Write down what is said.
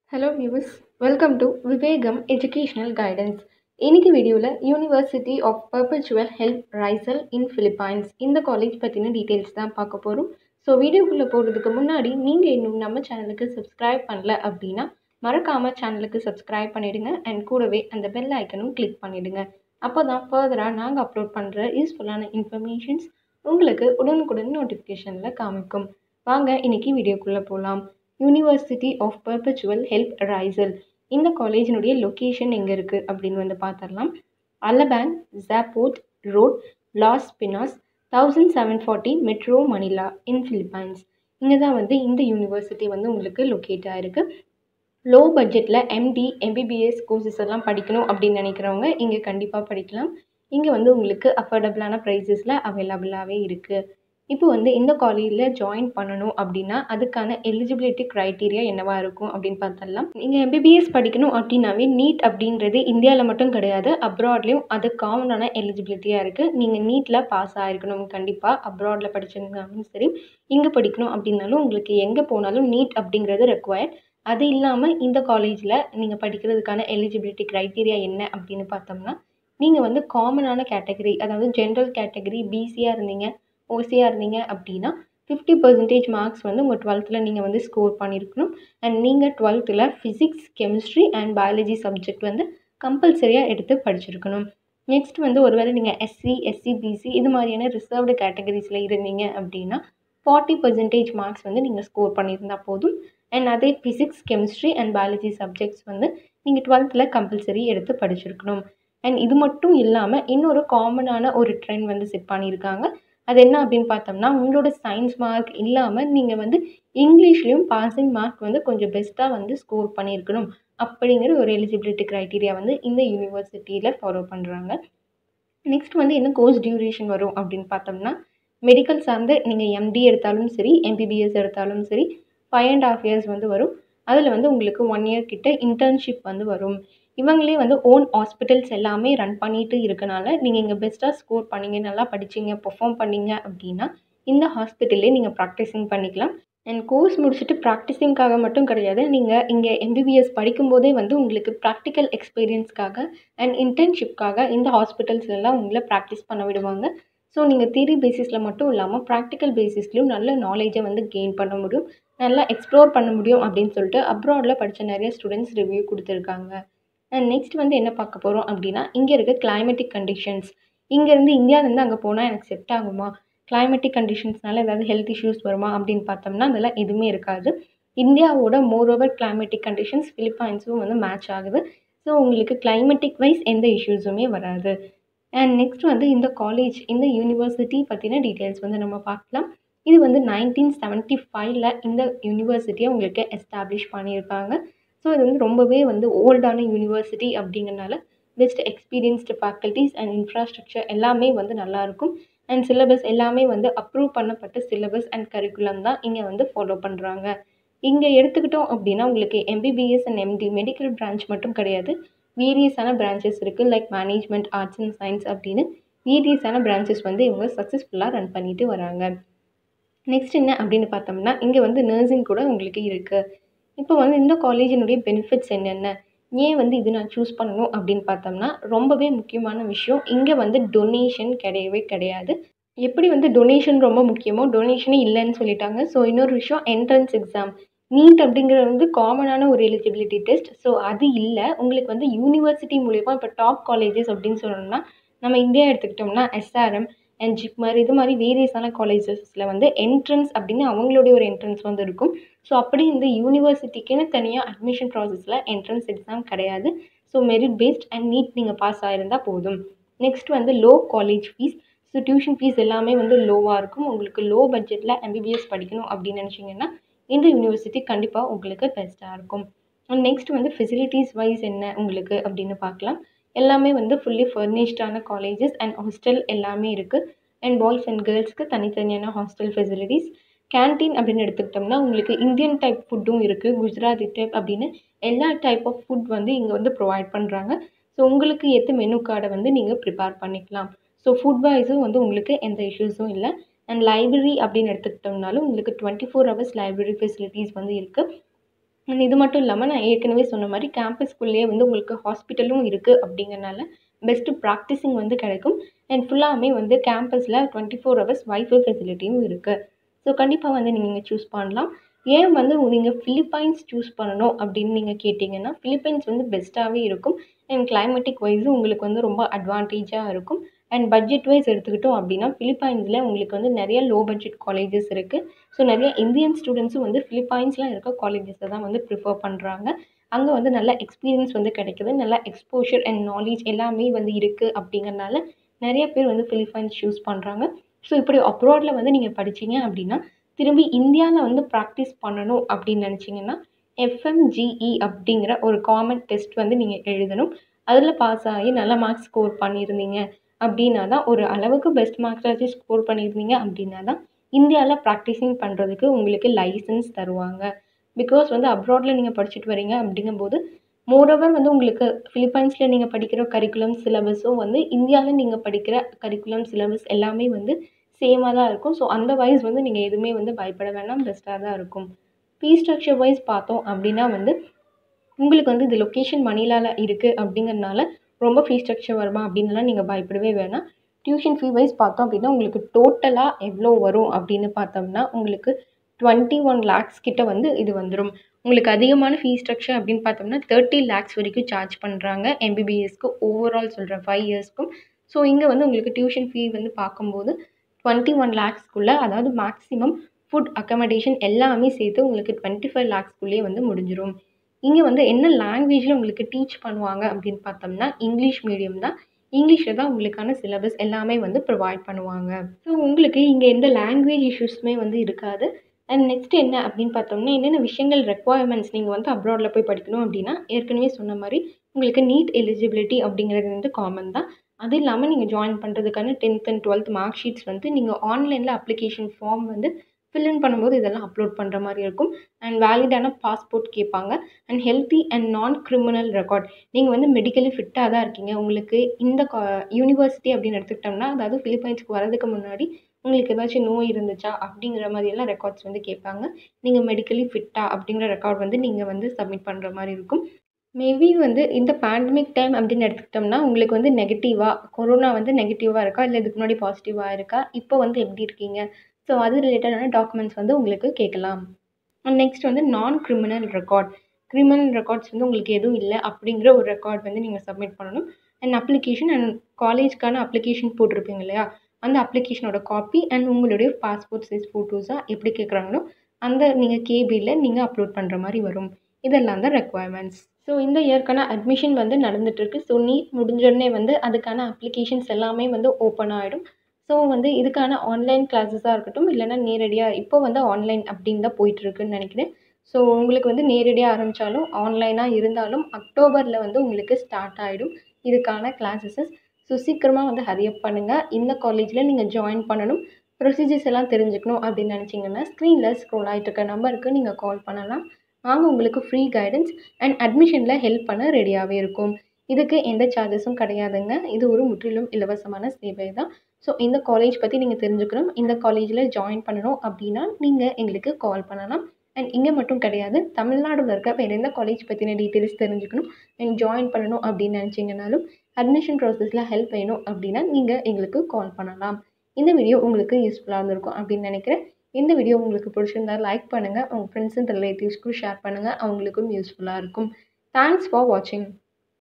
hello viewers welcome to Vivekam educational guidance இன்னைக்கு வீடியோவில் university of perpetual help Rizal in Philippines இந்த college பற்றின details தான் பார்க்க போகிறோம் ஸோ வீடியோக்குள்ளே போகிறதுக்கு முன்னாடி நீங்கள் இன்னும் நம்ம சேனலுக்கு சப்ஸ்கிரைப் பண்ணல அப்படின்னா மறக்காமல் சேனலுக்கு சப்ஸ்கிரைப் பண்ணிவிடுங்க அண்ட் கூடவே அந்த பெல் ஐக்கனும் கிளிக் பண்ணிவிடுங்க அப்போ தான் ஃபர்தராக நாங்கள் அப்லோட் பண்ணுற யூஸ்ஃபுல்லான இன்ஃபர்மேஷன்ஸ் உங்களுக்கு உடனுக்குடன் நோட்டிஃபிகேஷனில் காமிக்கும் வாங்க இன்னைக்கு வீடியோக்குள்ளே போகலாம் university of perpetual help Rizal இந்த காலேஜினுடைய லொக்கேஷன் எங்கே இருக்குது அப்படின்னு வந்து பார்த்துடலாம் Alabang Zapote road Las Pinas thousand seven forty metro Manila in Philippines இங்கே தான் வந்து இந்த யூனிவர்சிட்டி வந்து உங்களுக்கு லொக்கேட் ஆகிருக்கு லோ பட்ஜெட்டில் எம்டி எம்பிபிஎஸ் கோர்சஸ் எல்லாம் படிக்கணும் அப்படின்னு நினைக்கிறவங்க இங்கே கண்டிப்பாக படிக்கலாம் இங்கே வந்து உங்களுக்கு அஃபோர்டபுளான ப்ரைஸஸில் அவைலபிளாகவே இருக்குது இப்போ வந்து இந்த காலேஜில் ஜாயின் பண்ணணும் அப்படின்னா அதுக்கான எலிஜிபிலிட்டி க்ரைட்டீரியா என்னவாக இருக்கும் அப்படின்னு பார்த்தரலாம் நீங்கள் எம்பிபிஎஸ் படிக்கணும் அப்படின்னாவே நீட் அப்படின்றது இந்தியாவில் மட்டும் கிடையாது அப்ராட்லேயும் அது காமனான எலிஜிபிலிட்டியாக இருக்குது நீங்கள் நீட்டில் பாஸ் ஆகிருக்கணும் கண்டிப்பாக அப்ராடில் படிச்சிருந்தாலும் சரி இங்கே படிக்கணும் அப்படின்னாலும் உங்களுக்கு எங்கே போனாலும் நீட் அப்படிங்கிறது ரெக்வயர்ட் அது இல்லாமல் இந்த காலேஜில் நீங்கள் படிக்கிறதுக்கான எலிஜிபிலிட்டி க்ரைட்டீரியா என்ன அப்படின்னு பார்த்தோம்னா நீங்கள் வந்து காமனான கேட்டகரி அதாவது ஜென்ரல் கேட்டகரி பிசியாக இருந்தீங்க ஓசியாக இருந்தீங்க அப்படின்னா ஃபிஃப்டி பர்சன்டேஜ் மார்க்ஸ் வந்து உங்கள் டுவெல்த்தில் நீங்கள் வந்து ஸ்கோர் பண்ணியிருக்கணும் அண்ட் நீங்கள் டுவெல்த்தில் physics chemistry and biology subject வந்து கம்பல்சரியாக எடுத்து படிச்சிருக்கணும் நெக்ஸ்ட் வந்து ஒருவேளை நீங்கள் எஸ்சி எஸ்சி பிசி இது மாதிரியான ரிசர்வ்டு கேட்டகரிஸில் இருந்தீங்க அப்படின்னா ஃபார்ட்டி பர்சன்டேஜ் மார்க்ஸ் வந்து நீங்கள் ஸ்கோர் பண்ணியிருந்தால் போதும் அண்ட் அதே physics chemistry and biology subjects வந்து நீங்கள் டுவெல்த்தில் கம்பல்சரி எடுத்து படிச்சிருக்கணும் அண்ட் இது மட்டும் இல்லாமல் இன்னொரு காமனான ஒரு ட்ரெண்ட் வந்து செட் பண்ணியிருக்காங்க அது என்ன அப்படின்னு பார்த்தோம்னா உங்களோட சயின்ஸ் மார்க் இல்லாமல் நீங்கள் வந்து இங்கிலீஷ்லேயும் பாசிங் மார்க் வந்து கொஞ்சம் பெஸ்ட்டாக வந்து ஸ்கோர் பண்ணியிருக்கணும் அப்படிங்கிற ஒரு எலிஜிபிலிட்டி க்ரைட்டீரியா வந்து இந்த யூனிவர்சிட்டியில் ஃபாலோ பண்ணுறாங்க நெக்ஸ்ட் வந்து என்ன கோர்ஸ் டியூரேஷன் வரும் அப்படின்னு பார்த்தோம்னா மெடிக்கல் சார்ந்து நீங்கள் எம்டி எடுத்தாலும் சரி எம்பிபிஎஸ் எடுத்தாலும் சரி ஃபைவ் அண்ட் ஆஃப் இயர்ஸ் வந்து வரும் அதில் வந்து உங்களுக்கு ஒன் இயர் கிட்ட இன்டர்ன்ஷிப் வந்து வரும் இவங்களே வந்து ஓன் ஹாஸ்பிட்டல்ஸ் எல்லாமே ரன் பண்ணிட்டு இருக்கனால நீங்கள் இங்கே பெஸ்ட்டாக ஸ்கோர் பண்ணீங்க நல்லா படிச்சீங்க பெர்ஃபார்ம் பண்ணீங்க அப்படின்னா இந்த ஹாஸ்பிட்டல்லே நீங்கள் ப்ராக்டிஸிங் பண்ணிக்கலாம் அண்ட் கோர்ஸ் முடிச்சுட்டு ப்ராக்டிஸிங்காக மட்டும் கிடையாது நீங்கள் இங்கே எம்பிபிஎஸ் படிக்கும்போதே வந்து உங்களுக்கு ப்ராக்டிக்கல் எக்ஸ்பீரியன்ஸ்க்காக அண்ட் இன்டர்ன்ஷிப்காக இந்த ஹாஸ்பிட்டல்ஸ்லாம் உங்களை ப்ராக்டிஸ் பண்ண விடுவாங்க ஸோ நீங்கள் தியரி பேசிஸில் மட்டும் இல்லாமல் ப்ராக்டிக்கல் பேசிஸ்லையும் நல்ல நாலேஜை வந்து கெயின் பண்ண முடியும் நல்லா எக்ஸ்ப்ளோர் பண்ண முடியும் அப்படின்னு சொல்லிட்டு அப்ராடில் படித்த நிறைய ஸ்டூடெண்ட்ஸ் ரிவ்யூ கொடுத்துருக்காங்க அண்ட் நெக்ஸ்ட் வந்து என்ன பார்க்க போகிறோம் அப்படின்னா இங்கே இருக்க கிளைமேட்டிக் கண்டிஷன்ஸ் இங்கேருந்து இந்தியாவிலேருந்து அங்கே போனால் எனக்கு செட் ஆகுமா கிளைமேட்டிக் கண்டிஷன்ஸ்னால ஏதாவது ஹெல்த் இஷ்யூஸ் வருமா அப்படின்னு பார்த்தோம்னா அதெல்லாம் எதுவுமே இருக்காது இந்தியாவோட மோர் ஓவர் கிளைமேட்டிக் கண்டிஷன்ஸ் ஃபிலிப்பைன்ஸும் வந்து மேட்ச் ஆகுது ஸோ உங்களுக்கு கிளைமேட்டிக் வைஸ் எந்த இஷ்யூஸுமே வராது அண்ட் நெக்ஸ்ட் வந்து இந்த காலேஜ் இந்த யூனிவர்சிட்டி பற்றின டீட்டெயில்ஸ் வந்து நம்ம பார்க்கலாம் இது வந்து நைன்டீன் செவன்ட்டி ஃபைவ்ல இந்த யூனிவர்சிட்டியை உங்களுக்கு எஸ்டாப்ளிஷ் பண்ணியிருக்காங்க ஸோ இது வந்து ரொம்பவே வந்து ஓல்டான யூனிவர்சிட்டி அப்படிங்கிறனால best experienced faculties and infrastructure எல்லாமே வந்து நல்லாயிருக்கும் அண்ட் சிலபஸ் எல்லாமே வந்து அப்ரூவ் பண்ணப்பட்ட சிலபஸ் அண்ட் கரிக்குலம் தான் இங்கே வந்து ஃபாலோ பண்ணுறாங்க இங்கே எடுத்துக்கிட்டோம் அப்படின்னா உங்களுக்கு MBBS and MD medical branch மட்டும் கிடையாது வேரியஸான பிரான்ச்சஸ் இருக்குது like management arts and science அப்படின்னு வேரியஸான பிரான்ச்சஸ் வந்து இவங்க சக்ஸஸ்ஃபுல்லாக ரன் பண்ணிட்டு வராங்க நெக்ஸ்ட் என்ன அப்படின்னு பார்த்தோம்னா இங்கே வந்து நர்சிங் கூட உங்களுக்கு இருக்குது இப்போ வந்து இந்த காலேஜினுடைய பெனிஃபிட்ஸ் என்னென்ன ஏன் வந்து இது நான் சூஸ் பண்ணணும் அப்படின்னு பார்த்தோம்னா ரொம்பவே முக்கியமான விஷயம் இங்கே வந்து டொனேஷன் கிடையவே கிடையாது எப்படி வந்து டொனேஷன் ரொம்ப முக்கியமோ டொனேஷனே இல்லைன்னு சொல்லிட்டாங்க ஸோ இன்னொரு விஷயம் என்ட்ரன்ஸ் எக்ஸாம் நீட் அப்படிங்கிறது வந்து காமனான ஒரு எலிஜிபிலிட்டி டெஸ்ட் ஸோ அது இல்லை உங்களுக்கு வந்து யூனிவர்சிட்டி மூலிமா இப்போ டாப் காலேஜஸ் அப்படின்னு சொல்லணும்னா நம்ம இந்தியா எடுத்துக்கிட்டோம்னா எஸ்ஆர்எம் அண்ட் ஜிப்மர் இது மாதிரி வேரியஸான காலேஜஸில் வந்து என்ட்ரன்ஸ் அப்படின்னு அவங்களுடைய ஒரு என்ட்ரன்ஸ் வந்து இருக்கும் ஸோ அப்படி இந்த யூனிவர்சிட்டிக்குன்னு தனியாக அட்மிஷன் ப்ராசஸில் என்ட்ரன்ஸ் எக்ஸாம் கிடையாது so merit based and NEET நீங்கள் பாஸ் ஆகிருந்தால் போதும் நெக்ஸ்ட் வந்து low college fees so tuition fees எல்லாமே வந்து லோவாக இருக்கும் உங்களுக்கு லோ பட்ஜெட்டில் எம்பிபிஎஸ் படிக்கணும் அப்படின்னு நினச்சிங்கன்னா இந்த யூனிவர்சிட்டி கண்டிப்பாக உங்களுக்கு பெஸ்ட்டாக இருக்கும் அண்ட் நெக்ஸ்ட் வந்து ஃபெசிலிட்டிஸ் வைஸ் என்ன உங்களுக்கு அப்படின்னு பார்க்கலாம் எல்லாமே வந்து ஃபுல்லி ஃபர்னிஷ்டான காலேஜஸ் அண்ட் ஹாஸ்டல் எல்லாமே இருக்குது அண்ட் பாய்ஸ் அண்ட் கேர்ள்ஸ்க்கு தனித்தனியான ஹாஸ்டல் ஃபெசிலிட்டிஸ் கேன்டீன் அப்படின்னு எடுத்துக்கிட்டோம்னா உங்களுக்கு இந்தியன் டைப் ஃபுட்டும் இருக்குது குஜராத்தி டைப் அப்படின்னு எல்லா டைப் ஆஃப் ஃபுட் வந்து இங்கே வந்து ப்ரொவைட் பண்ணுறாங்க ஸோ உங்களுக்கு ஏற்ற மெனு கார்டை வந்து நீங்கள் ப்ரிப்பேர் பண்ணிக்கலாம் ஸோ ஃபுட் வைஸும் வந்து உங்களுக்கு எந்த இஷ்யூஸும் இல்லை அண்ட் லைப்ரரி அப்படின்னு எடுத்துக்கிட்டோம்னாலும் உங்களுக்கு twenty four hours library facilities வந்து இருக்குது அண்ட் இது மட்டும் இல்லாமல் நான் ஏற்கனவே சொன்ன மாதிரி கேம்பஸ்குள்ளேயே வந்து உங்களுக்கு ஹாஸ்பிட்டலும் இருக்குது அப்படிங்கிறனால பெஸ்ட்டு ப்ராக்டிஸிங் வந்து கிடைக்கும் அண்ட் ஃபுல்லாமே வந்து கேம்பஸில் டுவெண்ட்டி ஃபோர் ஹவர்ஸ் வைஃபை ஃபெசிலிட்டியும் இருக்குது ஸோ கண்டிப்பாக வந்து நீங்கள் சூஸ் பண்ணலாம் ஏன் வந்து நீங்கள் ஃபிலிப்பைன்ஸ் சூஸ் பண்ணணும் அப்படின்னு நீங்கள் கேட்டிங்கன்னா ஃபிலிப்பைன்ஸ் வந்து பெஸ்ட்டாகவே இருக்கும் அண்ட் கிளைமேட்டிக் வைஸும் உங்களுக்கு வந்து ரொம்ப அட்வான்டேஜாக இருக்கும் அண்ட் பட்ஜெட் வைஸ் எடுத்துக்கிட்டோம் அப்படின்னா ஃபிலிப்பைன்ஸில் உங்களுக்கு வந்து நிறைய லோ பட்ஜெட் காலேஜஸ் இருக்குது ஸோ நிறைய இந்தியன் ஸ்டூடெண்ட்ஸும் வந்து ஃபிலிப்பைன்ஸில் இருக்க காலேஜஸை தான் வந்து ப்ரிஃபர் பண்ணுறாங்க அங்கே வந்து நல்ல எக்ஸ்பீரியன்ஸ் வந்து கிடைக்குது நல்ல எக்ஸ்போஷர் அண்ட் நாலேஜ் எல்லாமே வந்து இருக்குது அப்படிங்கிறனால நிறைய பேர் வந்து ஃபிலிப்பைன்ஸ் சூஸ் பண்ணுறாங்க ஸோ இப்படி அப்ராடில் வந்து நீங்கள் படிச்சீங்க அப்படின்னா திரும்பி இந்தியாவில் வந்து ப்ராக்டிஸ் பண்ணணும் அப்படின்னு நினச்சிங்கன்னா எஃப்எம்ஜிஇ அப்படிங்கிற ஒரு காமன் டெஸ்ட் வந்து நீங்கள் எழுதணும் அதில் பாஸ் ஆகி நல்ல மார்க்ஸ் ஸ்கோர் பண்ணியிருந்தீங்க அப்படின்னா தான் ஒரு அளவுக்கு பெஸ்ட் மார்க்ஸாச்சும் ஸ்கோர் பண்ணியிருந்தீங்க அப்படின்னா தான் இந்தியாவில் ப்ராக்டிஸிங் பண்ணுறதுக்கு உங்களுக்கு லைசன்ஸ் தருவாங்க பிகாஸ் வந்து அப்ராடில் நீங்கள் படிச்சுட்டு வரீங்க அப்படிங்கும்போது மோரோவர் வந்து உங்களுக்கு ஃபிலிப்பைன்ஸில் நீங்கள் படிக்கிற கரிக்குலம் சிலபஸும் வந்து இந்தியாவில் நீங்கள் படிக்கிற கரிக்குலம் சிலபஸ் எல்லாமே வந்து சேமாக தான் இருக்கும் ஸோ அந்த வைஸ் வந்து நீங்கள் எதுவுமே வந்து பயப்பட வேணாம் பெஸ்ட்டாக தான் இருக்கும் ஃபீ ஸ்ட்ரக்சர் வைஸ் பார்த்தோம் அப்படின்னா வந்து உங்களுக்கு வந்து இது லொக்கேஷன் மணிலால் இருக்குது அப்படிங்கிறனால ரொம்ப ஃபீ ஸ்ட்ரக்சர் வருமா அப்படின்லாம் நீங்கள் பயப்படவே வேணாம் டியூஷன் ஃபீ வைஸ் பார்த்தோம் அப்படின்னா உங்களுக்கு டோட்டலாக எவ்வளோ வரும் அப்படின்னு பார்த்தோம்னா உங்களுக்கு டுவெண்ட்டி ஒன் லேக்ஸ் கிட்ட வந்து இது வந்துடும் உங்களுக்கு அதிகமான ஃபீ ஸ்ட்ரக்சர் அப்படின்னு பார்த்தோம்னா தேர்ட்டி லேக்ஸ் வரைக்கும் சார்ஜ் பண்ணுறாங்க எம்பிபிஎஸ்க்கு ஓவரால் சொல்கிறேன் ஃபைவ் இயர்ஸ்க்கும் ஸோ இங்கே வந்து உங்களுக்கு டியூஷன் ஃபீ வந்து பார்க்கும்போது டுவெண்ட்டி ஒன் லேக்ஸ்க்குள்ளே அதாவது மேக்ஸிமம் ஃபுட் அக்கமடேஷன் எல்லாமே சேர்த்து உங்களுக்கு டுவெண்ட்டி ஃபைவ் லேக்ஸ்க்குள்ளேயே வந்து முடிஞ்சிடும் இங்கே வந்து என்ன லாங்குவேஜில் உங்களுக்கு டீச் பண்ணுவாங்க அப்படின்னு பார்த்தோம்னா இங்கிலீஷ் மீடியம் தான் இங்கிலீஷில் தான் உங்களுக்கான சிலபஸ் எல்லாமே வந்து ப்ரொவைட் பண்ணுவாங்க ஸோ உங்களுக்கு இங்கே எந்த லாங்குவேஜ் இஷ்யூஸுமே வந்து இருக்காது அண்ட் நெக்ஸ்ட் என்ன அப்படின்னு பார்த்தோம்னா என்னென்ன விஷயங்கள் ரெக்குவயர்மெண்ட்ஸ் நீங்கள் வந்து அப்ராடில் போய் படிக்கணும் அப்படின்னா ஏற்கனவே சொன்ன மாதிரி உங்களுக்கு நீட் எலிஜிபிலிட்டி அப்படிங்கிறது வந்து காமன் தான் அது இல்லாமல் நீங்கள் ஜாயின் பண்ணுறதுக்கான tenth and twelfth mark sheets வந்து நீங்கள் ஆன்லைனில் அப்ளிகேஷன் ஃபார்ம் வந்து ஃபில்இன் பண்ணும்போது இதெல்லாம் அப்லோட் பண்ணுற மாதிரி இருக்கும் அண்ட் வேலிடான பாஸ்போர்ட் கேட்பாங்க and healthy and non criminal record நீங்கள் வந்து மெடிக்கலி ஃபிட்டாக தான் இருக்கீங்க உங்களுக்கு இந்த கா யூனிவர்சிட்டி அப்படின்னு எடுத்துக்கிட்டோம்னா அதாவது ஃபிலிப்பைன்ஸ்க்கு வரதுக்கு முன்னாடி உங்களுக்கு ஏதாச்சும் நோய் இருந்துச்சா அப்படிங்கிற மாதிரியெல்லாம் ரெக்கார்ட்ஸ் வந்து கேட்பாங்க நீங்கள் மெடிக்கலி ஃபிட்டா அப்படிங்கிற ரெக்கார்ட் வந்து நீங்கள் வந்து சப்மிட் பண்ணுற மாதிரி இருக்கும் மேபி வந்து இந்த பேண்டமிக் டைம் அப்படின்னு எடுத்துக்கிட்டோம்னா உங்களுக்கு வந்து நெகட்டிவாக கொரோனா வந்து நெகட்டிவாக இருக்கா இல்லை இதுக்கு முன்னாடி பாசிட்டிவாக இருக்கா இப்போ வந்து எப்படி இருக்கீங்க ஸோ அது ரிலேட்டடான டாக்குமெண்ட்ஸ் வந்து உங்களுக்கு கேட்கலாம் அண்ட் நெக்ஸ்ட் வந்து நான் கிரிமினல் ரெக்கார்ட் கிரிமினல் ரெக்கார்ட்ஸ் வந்து உங்களுக்கு எதுவும் இல்லை அப்படிங்கிற ஒரு ரெக்கார்ட் வந்து நீங்கள் சப்மிட் பண்ணணும் அண்ட் அப்ளிகேஷன் அண்ட் காலேஜ்க்கான அப்ளிகேஷன் போட்டிருப்பீங்க இல்லையா அந்த அப்ளிகேஷனோட காப்பி அண்ட் உங்களுடைய பாஸ்போர்ட் சைஸ் ஃபோட்டோஸாக எப்படி கேட்குறாங்களோ அந்த நீங்கள் கேபியில் நீங்கள் அப்லோட் பண்ணுற மாதிரி வரும் இதெல்லாம் தான் ரெக்குவயர்மெண்ட்ஸ் ஸோ இந்த இயர்க்கான அட்மிஷன் வந்து நடந்துகிட்ருக்கு ஸோ நீட் முடிஞ்சோடனே வந்து அதுக்கான அப்ளிகேஷன்ஸ் எல்லாமே வந்து ஓப்பன் ஆகிடும் ஸோ வந்து இதுக்கான ஆன்லைன் கிளாஸஸாக இருக்கட்டும் இல்லைனா நேரடியாக இப்போ வந்து ஆன்லைன் அப்படின்னு தான் போயிட்டுருக்குன்னு நினைக்கிறேன் ஸோ உங்களுக்கு வந்து நேரடியாக ஆரம்பித்தாலும் ஆன்லைனாக இருந்தாலும் அக்டோபரில் வந்து உங்களுக்கு ஸ்டார்ட் ஆகிடும் இதுக்கான கிளாஸஸஸ் ஸோ சீக்கிரமாக வந்து ஹரியப் பண்ணுங்கள் இந்த காலேஜில் நீங்கள் ஜாயின் பண்ணணும் ப்ரொசீஜர்ஸ் எல்லாம் தெரிஞ்சுக்கணும் அப்படின்னு நினச்சிங்கன்னா ஸ்க்ரீனில் ஸ்க்ரோல் ஆகிட்டு இருக்க நம்பருக்கு நீங்கள் கால் பண்ணலாம் நாங்கள் உங்களுக்கு ஃப்ரீ கைடன்ஸ் அண்ட் அட்மிஷனில் ஹெல்ப் பண்ண ரெடியாகவே இருக்கும் இதுக்கு எந்த சார்ஜஸும் கிடையாதுங்க இது ஒரு முற்றிலும் இலவசமான சேவை தான் ஸோ இந்த காலேஜ் பற்றி நீங்கள் தெரிஞ்சுக்கணும் இந்த காலேஜில் ஜாயின் பண்ணணும் அப்படின்னா நீங்கள் எங்களுக்கு கால் பண்ணலாம் அண்ட் இங்கே மட்டும் கிடையாது தமிழ்நாடுல இருக்க வேறு எந்த காலேஜ் பற்றின டீட்டெயில்ஸ் தெரிஞ்சுக்கணும் அண்ட் ஜாயின் பண்ணணும் அப்படின்னு நினச்சிங்கனாலும் அட்மிஷன் ப்ராசஸில் ஹெல்ப் வேணும் அப்படின்னா நீங்கள் எங்களுக்கு கால் பண்ணலாம் இந்த வீடியோ உங்களுக்கு யூஸ்ஃபுல்லாக இருந்திருக்கும் அப்படின்னு நினைக்கிறேன் இந்த வீடியோ உங்களுக்கு பிடிச்சிருந்தா லைக் பண்ணுங்கள் உங்கள் ஃப்ரெண்ட்ஸ் அண்ட் ரிலேட்டிவ்ஸ்க்கும் ஷேர் பண்ணுங்கள் அவங்களுக்கும் யூஸ்ஃபுல்லாக இருக்கும் தேங்க்ஸ் ஃபார் வாட்சிங்